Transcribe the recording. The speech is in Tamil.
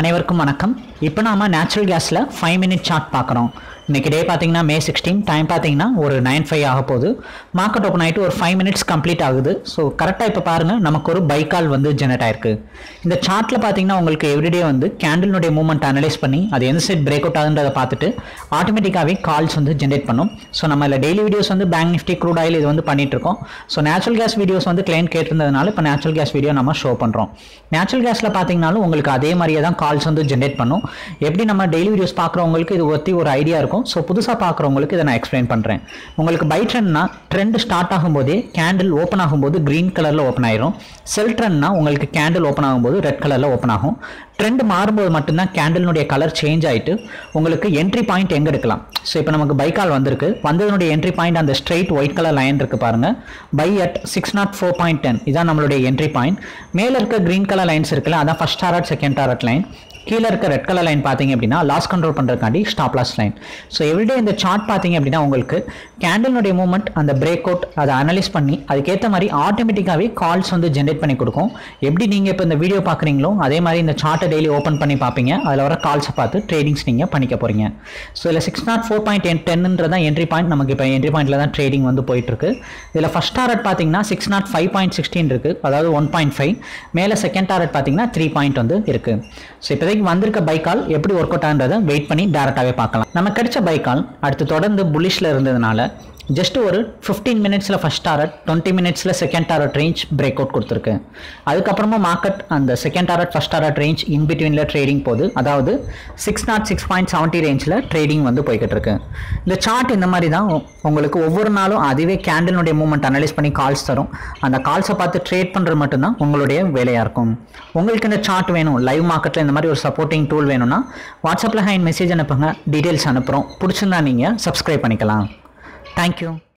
அனைவருக்கும் வணக்கம் இப்போ நாம நேச்சுரல் கேஸில் ஃபைவ் மினிட் சார்ட் பார்க்குறோம் இன்னைக்கு டே பார்த்தீங்கன்னா மே சிக்ஸ்டீன் டைம் பார்த்தீங்கன்னா ஒரு நைன் ஃபைவ் ஆக போகுது மார்க்கெட் ஓப்பன் ஆகிட்டு ஒரு ஃபைவ் மினிட்ஸ் கம்ப்ளீட் ஆகுது ஸோ கரெக்டாக இப்போ பாருங்கள் நமக்கு ஒரு பைக்கால் வந்து ஜெனரேட் ஆயிருக்கு இந்த சார்ட்டில் பார்த்தீங்கன்னா உங்களுக்கு எவ்ரிடே வந்து கேண்டிலுடைய மூவ்மெண்ட் அனலைஸ் பண்ணி அது எந்த சைட் பிரேக் அவுட் ஆகுன்றதை பார்த்துட்டு ஆட்டோமேட்டிக்காகவே கால்ஸ் வந்து ஜென்ரேட் பண்ணும் ஸோ நம்ம இதில் டெய்லி வீடியோஸ் வந்து பேங்க் நிஃப்டி க்ரூட் ஆயில் இது வந்து பண்ணிட்டு இருக்கோம் ஸோ நேச்சுரல் கேஸ் வீடியோஸ் வந்து கிளைண்ட் கேட்டிருந்ததுனால இப்போ நேச்சுரல் கேஸ் வீடியோ நம்ம ஷோ பண்ணுறோம் நேச்சுரல் கேஸில் பார்த்தீங்கனாலும் உங்களுக்கு அதே மாதிரியே தான் கால்ஸ் வந்து ஜென்ரேட் பண்ணும் எப்படி நம்ம டெய்லி வீடியோஸ் பார்க்குறவங்களுக்கு இது பற்றி ஒரு ஐடியா இருக்கும் ஸோ புதுசாக பார்க்குறவங்களுக்கு இதை நான் எக்ஸ்பிளைன் பண்ணுறேன் உங்களுக்கு பை ட்ரெண்ட்னா ட்ரெண்ட் ஸ்டார்ட் ஆகும்போதே கேண்டில் ஓப்பன் ஆகும்போது க்ரீன் கலரில் ஓப்பன் ஆயிரும் செல் ட்ரெண்ட்னா உங்களுக்கு கேண்டில் ஓப்பன் ஆகும்போது ரெட் கலரில் ஓப்பன் ஆகும் ட்ரெண்ட் மாறும்போது மட்டும்தான் கேண்டிலுடைய கலர் சேஞ்ச் ஆகிட்டு உங்களுக்கு என்ட்ரி பாயிண்ட் எங்கே எடுக்கலாம் ஸோ இப்போ நமக்கு பைக்கால் வந்திருக்கு வந்ததனுடைய என்ட்ரி பாயிண்ட் அந்த ஸ்ட்ரைட் ஒயிட் கலர் லைன் இருக்கு பாருங்க buy at six naught four point ten இதான் நம்மளுடைய என்ட்ரி பாயிண்ட் மேலே இருக்க க்ரீன் கலர் லைன்ஸ் இருக்குல்ல அதான் first target second target line கீழே இருக்க ரெட் கலர் லைன் பார்த்தீங்க அப்படின்னா லாஸ் கண்ட்ரோல் பண்ணுறதுக்காண்டி stop loss line so everyday இந்த சார்ட் பார்த்தீங்க அப்படின்னா உங்களுக்கு கேண்டிலுடைய மூவ்மெண்ட் அந்த பிரேக் அவுட் அதை அனலைஸ் பண்ணி அதுக்கேற்ற மாதிரி ஆட்டோமேட்டிக்காகவே கால்ஸ் வந்து ஜென்ரேட் பண்ணி கொடுக்கும் எப்படி நீங்கள் இப்போ இந்த வீடியோ பார்க்குறீங்களோ அதே மாதிரி இந்த சார்ட்டை டெய்லி ஓப்பன் பண்ணி பார்ப்பீங்க அதில் வர கால்ஸை பார்த்து ட்ரேடிங்ஸ் நீங்கள் பண்ணிக்க போகிறீங்க ஸோ இதில் six naught four point ten டென்ன்றதான் என்ட்ரி பாயிண்ட் நமக்கு இப்போ என்ட்ரி பாயிண்ட்டில் தான் ட்ரேடிங் வந்து போயிட்டுருக்கு இதில் ஃபஸ்ட் டாரட் பார்த்தீங்கன்னா six naught five point sixteen இருக்குது அதாவது ஒன் பாயிண்ட் ஃபைவ் மேலே செகண்ட் டாரட் பார்த்தீங்கன்னா த்ரீ பாயிண்ட் வந்து இருக்குது ஸோ இப்போதைக்கு வந்திருக்க பைக்கால் எப்படி ஒர்க் அவுட் ஆகுன்றதை வெயிட் பண்ணி டேரெக்டாகவே பார்க்கலாம் நம்ம கிடைச்ச பைக்கால் அடுத்து தொடர்ந்து புல்லிஷில் இருந்ததுனால ஜஸ்ட் ஒரு ஃபிஃப்டீன் மினிட்ஸில் ஃபஸ்ட் டாரட் டுவெண்ட்டி மினிட்ஸில் second target range break out கொடுத்துருக்கு அதுக்கப்புறமா மார்க்கெட் அந்த second target first target range in பிட்வீனில் ட்ரேடிங் போகுது அதாவது six naught six point seventy ரேஞ்சில் ட்ரேடிங் வந்து போய்கிட்டு இருக்கு இந்த சார்ட் இந்த மாதிரி தான் உ- உங்களுக்கு ஒவ்வொரு நாளும் அதுவே கேண்டிலுடைய மூவ்மெண்ட் அனலைஸ் பண்ணி கால்ஸ் தரும் அந்த கால்ஸை பார்த்து ட்ரேட் பண்ணுறது மட்டும்தான் உங்களுடைய வேலையாக இருக்கும் உங்களுக்கு இந்த சார்ட் வேணும் லைவ் மார்க்கெட்டில் இந்த மாதிரி ஒரு சப்போர்ட்டிங் டூல் வேணும்னா வாட்ஸ்அப்பில் ஹைன் மெசேஜ் அனுப்புங்க டீட்டெயில்ஸ் அனுப்புகிறோம் பிடிச்சிருந்தா நீங்கள் சப்ஸ்கிரைப் பண்ணிக்கலாம் தேங்க்யூ